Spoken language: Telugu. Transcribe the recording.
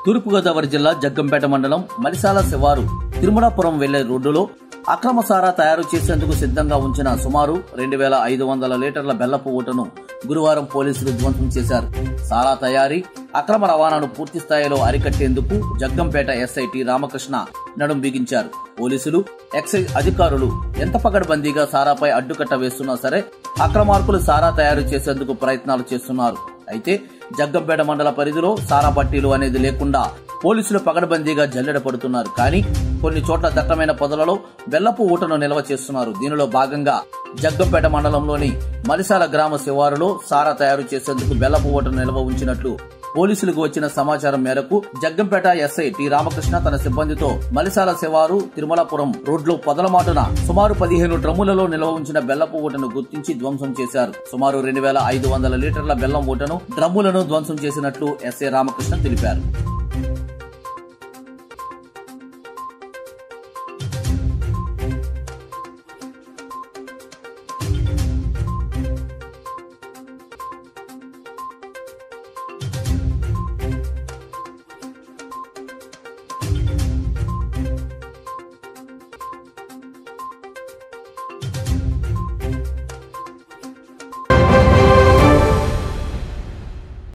తూర్పుగోదావరి జిల్లా జగ్గంపేట మండలం మలిసాల శివారు తిరుమలాపురం వెళ్లే రోడ్డులో అక్రమ సారా తయారు చేసేందుకు సిద్ధంగా ఉంచిన సుమారు రెండు వేల ఐదు వందల లీటర్ల బెల్లపు ఊటను గురువారం పోలీసులు ధ్వంసం చేశారు సారా తయారీ అక్రమ రవాణాను పూర్తి స్థాయిలో అరికట్టేందుకు జగ్గంపేట ఎస్ఐటి రామకృష్ణ నడుం బిగించారు పోలీసులు ఎక్సైజ్ అధికారులు ఎంత పకడ్బందీగా సారాపై అడ్డుకట్ట వేస్తున్నా సరే అక్రమార్కులు సారా తయారు చేసేందుకు ప్రయత్నాలు చేస్తున్నారు అయితే జగ్గంపేట మండల పరిధిలో సారా పట్టీలు అనేది లేకుండా పోలీసులు పకడ్బందీగా జల్లెడ పడుతున్నారు కానీ కొన్ని చోట్ల దట్టమైన పొదలలో బెల్లపు ఊటను నిల్వ చేస్తున్నారు దీనిలో భాగంగా జగ్గంపేట మండలంలోని మలిసాల గ్రామ శివారులో సారా తయారు చేసేందుకు బెల్లపు ఊటను నిల్వ ఉంచినట్లు పోలీసులకు వచ్చిన సమాచారం మేరకు జగ్గంపేట ఎస్ఐ టి రామకృష్ణ తన సిబ్బందితో మలిసాల శివారు తిరుమలాపురం రోడ్లో పొదలమాటున సుమారు పదిహేను డ్రమ్ములలో నిల్వ ఉంచిన బెల్లపు ఊటను గుర్తించి ధ్వంసం చేశారు సుమారు రెండు వేల ఐదు వందల లీటర్ల బెల్లం ఊటను డ్రమ్ములను ధ్వంసం చేసినట్లు ఎస్ఐ రామకృష్ణ తెలిపారు